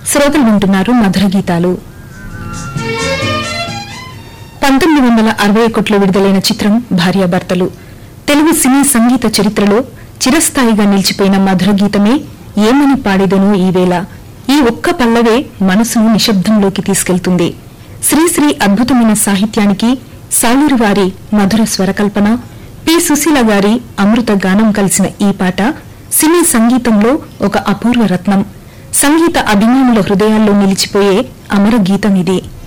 శ్రోతలు వింటున్నారు మధుర గీతాలు పంతొమ్మిది వందల అరవై ఒకటిలో విడుదలైన చిత్రం భార్యాభర్తలు తెలుగు సినీ సంగీత చరిత్రలో చిరస్థాయిగా నిలిచిపోయిన మధుర గీతమే ఏమని పాడేదనో ఈవేళ ఈ ఒక్క పల్లవే మనసును నిశ్శబ్దంలోకి తీసుకెళ్తుంది శ్రీశ్రీ అద్భుతమైన సాహిత్యానికి సాలూరు వారి మధుర స్వరకల్పన పి సుశీల గారి అమృత గానం కలిసిన ఈ పాట సినీ సంగీతంలో ఒక అపూర్వ రత్నం సంగీత అభిమానుల హృదయాల్లో నిలిచిపోయే అమర గీతం ఇది